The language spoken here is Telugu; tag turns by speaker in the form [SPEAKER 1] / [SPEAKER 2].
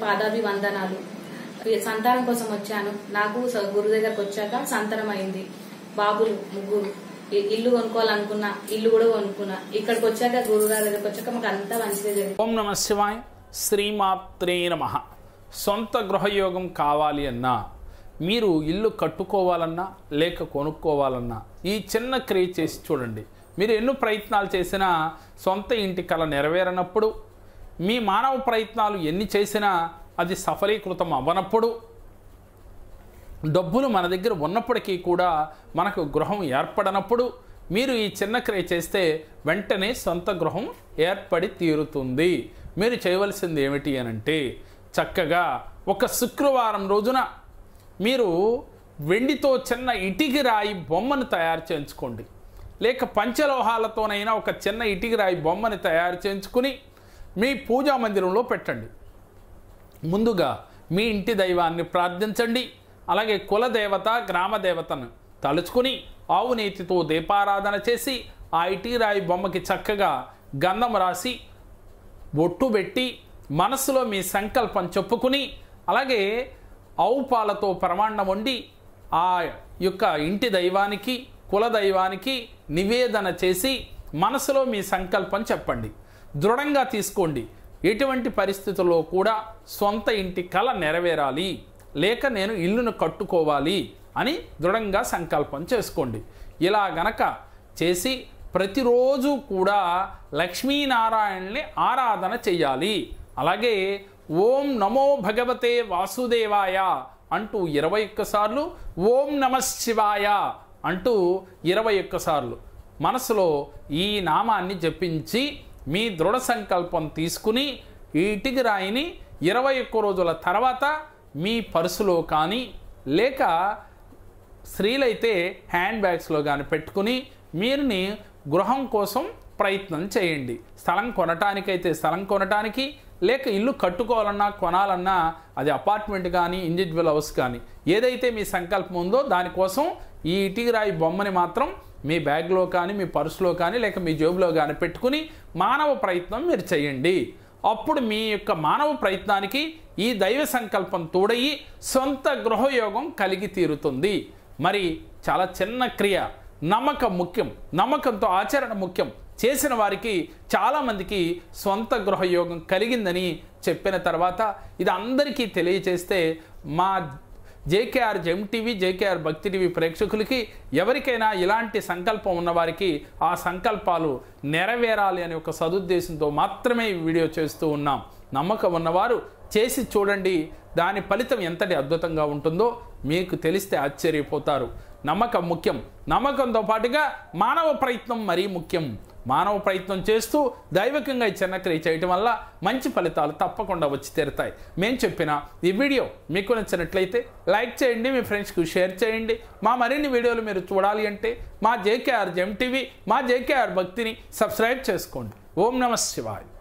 [SPEAKER 1] పాదాభివందనాలు సంతానం కోసం వచ్చాను నాకు స- గురు దగ్గరకు వచ్చాక సంతానం అయింది బాబులు ముగ్గురు ఇ- ఇల్లు కొనుక్కోవాలనుకున్నా ఇల్లు కూడా కొనుక్కున్నా ఇక్కడికి వచ్చాక గురువు గారి దగ్గరకు వచ్చాక మాకు అంతా మంచిగా జరిగింది
[SPEAKER 2] ఓం నమ శివాయ శ్రీమాత్రే నమ సొంత గృహయోగం కావాలి అన్నా మీరు ఇల్లు కట్టుకోవాలన్నా లేక కొనుక్కోవాలన్నా ఈ చిన్న క్రియ చేసి చూడండి మీరు ఎన్నో ప్రయత్నాలు చేసినా సొంత ఇంటి కల నెరవేరనప్పుడు మీ మానవ ప్రయత్నాలు ఎన్ని చేసినా అది సఫలీకృతం అవ్వనప్పుడు డబ్బులు మన దగ్గర ఉన్నప్పటికీ కూడా మనకు గృహం ఏర్పడనప్పుడు మీరు ఈ చిన్న క్రియ చేస్తే వెంటనే సొంత గృహం ఏర్పడి తీరుతుంది మీరు చేయవలసింది ఏమిటి అనంటే చక్కగా ఒక శుక్రవారం రోజున మీరు వెండితో చిన్న ఇటికి రాయి బొమ్మను తయారు చేయించుకోండి లేక పంచలోహాలతోనైనా ఒక చిన్న ఇటికి రాయి బొమ్మని తయారు చేయించుకుని మీ పూజా మందిరంలో పెట్టండి ముందుగా మీ ఇంటి దైవాన్ని ప్రార్థించండి అలాగే కులదేవత గ్రామ దేవతను తలుచుకుని ఆవు నేతితో దీపారాధన చేసి ఆ ఇటీ రాయి బొమ్మకి చక్కగా గంధం రాసి బొట్టు పెట్టి మనసులో మీ సంకల్పం చెప్పుకుని అలాగే ఆవు పాలతో ప్రమాణం వండి ఆ యొక్క ఇంటి దైవానికి కుల దైవానికి నివేదన చేసి మనసులో మీ సంకల్పం చెప్పండి దృఢంగా తీసుకోండి ఎటువంటి పరిస్థితుల్లో కూడా సొంత ఇంటి కల నెరవేరాలి లేక నేను ఇల్లును కట్టుకోవాలి అని దృఢంగా సంకల్పం చేసుకోండి ఇలా గనక చేసి ప్రతిరోజు కూడా లక్ష్మీనారాయణని ఆరాధన చెయ్యాలి అలాగే ఓం నమో భగవతే వాసుదేవాయ అంటూ ఇరవై ఒక్కసార్లు ఓం నమ శివాయ అంటూ ఇరవై ఒక్కసార్లు మనసులో ఈ నామాన్ని జపించి మీ దృఢ సంకల్పం తీసుకుని ఈ ఇటుక రాయిని ఇరవై ఒక్క రోజుల తర్వాత మీ పర్సులో కానీ లేక స్త్రీలైతే హ్యాండ్ బ్యాగ్స్లో కానీ పెట్టుకుని మీరుని గృహం కోసం ప్రయత్నం చేయండి స్థలం కొనటానికైతే స్థలం కొనటానికి లేక ఇల్లు కట్టుకోవాలన్నా కొనాలన్నా అది అపార్ట్మెంట్ కానీ ఇండివిజువల్ హౌస్ కానీ ఏదైతే మీ సంకల్పం ఉందో దానికోసం ఈ ఇటుక రాయి బొమ్మని మాత్రం మీ బ్యాగ్లో కానీ మీ పర్సులో కానీ లేక మీ జేబులో కానీ పెట్టుకుని మానవ ప్రయత్నం మీరు చేయండి అప్పుడు మీ యొక్క మానవ ప్రయత్నానికి ఈ దైవ సంకల్పం తోడయి సొంత గృహయోగం కలిగి తీరుతుంది మరి చాలా చిన్న క్రియ నమ్మకం ముఖ్యం నమ్మకంతో ఆచరణ ముఖ్యం చేసిన వారికి చాలామందికి సొంత గృహయోగం కలిగిందని చెప్పిన తర్వాత ఇది అందరికీ తెలియచేస్తే మా JKR gem TV JKR Bhakti TV ప్రేక్షకులకి ఎవరికైనా ఇలాంటి సంకల్పం ఉన్నవారికి ఆ సంకల్పాలు నెరవేరాలి అనే ఒక సదుద్దేశంతో మాత్రమే ఈ వీడియో చేస్తూ ఉన్నాం నమ్మకం ఉన్నవారు చేసి చూడండి దాని ఫలితం ఎంతటి అద్భుతంగా ఉంటుందో మీకు తెలిస్తే ఆశ్చర్యపోతారు నమ్మకం ముఖ్యం నమ్మకంతో పాటుగా మానవ ప్రయత్నం మరీ ముఖ్యం మానవ ప్రయత్నం చేస్తూ దైవికంగా ఈ చిన్న క్రియ చేయటం వల్ల మంచి ఫలితాలు తప్పకుండా వచ్చి తీరుతాయి మేము చెప్పిన ఈ వీడియో మీకు నచ్చినట్లయితే లైక్ చేయండి మీ ఫ్రెండ్స్కి షేర్ చేయండి మా మరిన్ని వీడియోలు మీరు చూడాలి అంటే మా జేకేఆర్ జెమ్ టీవీ మా జేకేఆర్ భక్తిని సబ్స్క్రైబ్ చేసుకోండి ఓం నమ శివాయ్